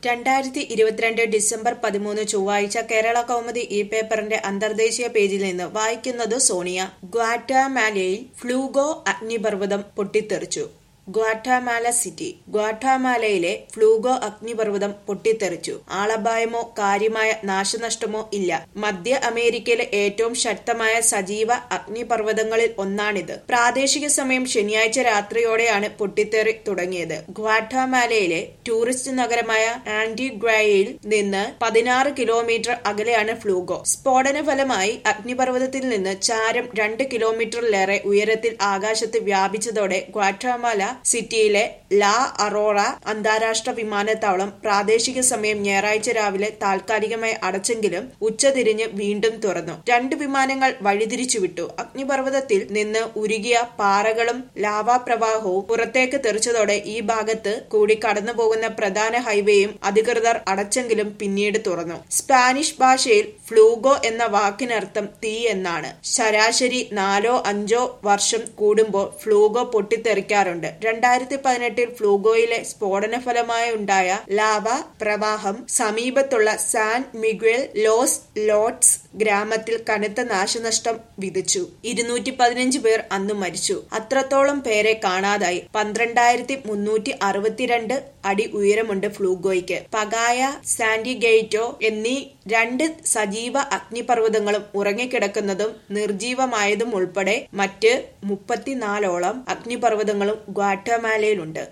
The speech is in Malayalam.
രണ്ടായിരത്തി ഇരുപത്തിരണ്ട് ഡിസംബർ പതിമൂന്ന് ചൊവ്വാഴ്ച കേരള കൗമുദി ഈ പേപ്പറിന്റെ അന്തർദേശീയ പേജിൽ നിന്ന് വായിക്കുന്നത് സോണിയ ഗ്വാറ്റാമാലയിൽ ഫ്ലൂഗോ അഗ്നിപർവ്വതം പൊട്ടിത്തെറിച്ചു ഗ്വാറ്റാമാല സിറ്റി ഗ്വാറ്റാമാലയിലെ ഫ്ലൂഗോ അഗ്നിപർവ്വതം പൊട്ടിത്തെറിച്ചു ആളപായമോ കാര്യമായ നാശനഷ്ടമോ ഇല്ല മധ്യ അമേരിക്കയിലെ ഏറ്റവും ശക്തമായ സജീവ അഗ്നിപർവ്വതങ്ങളിൽ ഒന്നാണിത് പ്രാദേശിക സമയം ശനിയാഴ്ച രാത്രിയോടെയാണ് പൊട്ടിത്തെറി തുടങ്ങിയത് ഗ്വാറ്റാമാലയിലെ ടൂറിസ്റ്റ് നഗരമായ ആന്റിഗ്വയിൽ നിന്ന് പതിനാറ് കിലോമീറ്റർ അകലെയാണ് ഫ്ലൂഗോ സ്ഫോടന ഫലമായി അഗ്നിപർവ്വതത്തിൽ നിന്ന് ചാരം രണ്ട് കിലോമീറ്ററിലേറെ ഉയരത്തിൽ ആകാശത്ത് വ്യാപിച്ചതോടെ ഗ്വാറ്റാമാല സിറ്റിയിലെ ലാ അറോറ അന്താരാഷ്ട്ര വിമാനത്താവളം പ്രാദേശിക സമയം ഞായറാഴ്ച രാവിലെ താൽക്കാലികമായി അടച്ചെങ്കിലും ഉച്ചതിരിഞ്ഞ് വീണ്ടും തുറന്നു രണ്ട് വിമാനങ്ങൾ വഴിതിരിച്ചുവിട്ടു അഗ്നിപർവ്വതത്തിൽ നിന്ന് ഉരുകിയ പാറകളും ലാവാപ്രവാഹവും പുറത്തേക്ക് തെറിച്ചതോടെ ഈ ഭാഗത്ത് കൂടി കടന്നുപോകുന്ന പ്രധാന ഹൈവേയും അധികൃതർ അടച്ചെങ്കിലും പിന്നീട് തുറന്നു സ്പാനിഷ് ഭാഷയിൽ ഫ്ലൂഗോ എന്ന വാക്കിനർത്ഥം തീ എന്നാണ് ശരാശരി നാലോ അഞ്ചോ വർഷം കൂടുമ്പോൾ ഫ്ലൂഗോ പൊട്ടിത്തെറിക്കാറുണ്ട് രണ്ടായിരത്തി പതിനെട്ടിൽ ഫ്ലൂഗോയിലെ സ്ഫോടന ഫലമായി ഉണ്ടായ ലാവ പ്രവാഹം സമീപത്തുള്ള സാൻ മിഗ്വൽ ലോസ് ലോട്ട്സ് ഗ്രാമത്തിൽ കനത്ത നാശനഷ്ടം വിധിച്ചു ഇരുന്നൂറ്റി പതിനഞ്ച് പേർ അന്ന് മരിച്ചു അത്രത്തോളം പേരെ കാണാതായി പന്ത്രണ്ടായിരത്തി മുന്നൂറ്റി അറുപത്തിരണ്ട് അടി ഉയരമുണ്ട് ഫ്ലൂഗോയ്ക്ക് പകായ സാന്റിഗേറ്റോ എന്നീ രണ്ട് സജീവ അഗ്നിപർവ്വതങ്ങളും ഉറങ്ങിക്കിടക്കുന്നതും നിർജീവമായതും ഉൾപ്പെടെ മറ്റ് മുപ്പത്തിനാലോളം അഗ്നിപർവ്വതങ്ങളും ഗ്വാട്ടമാലയിലുണ്ട്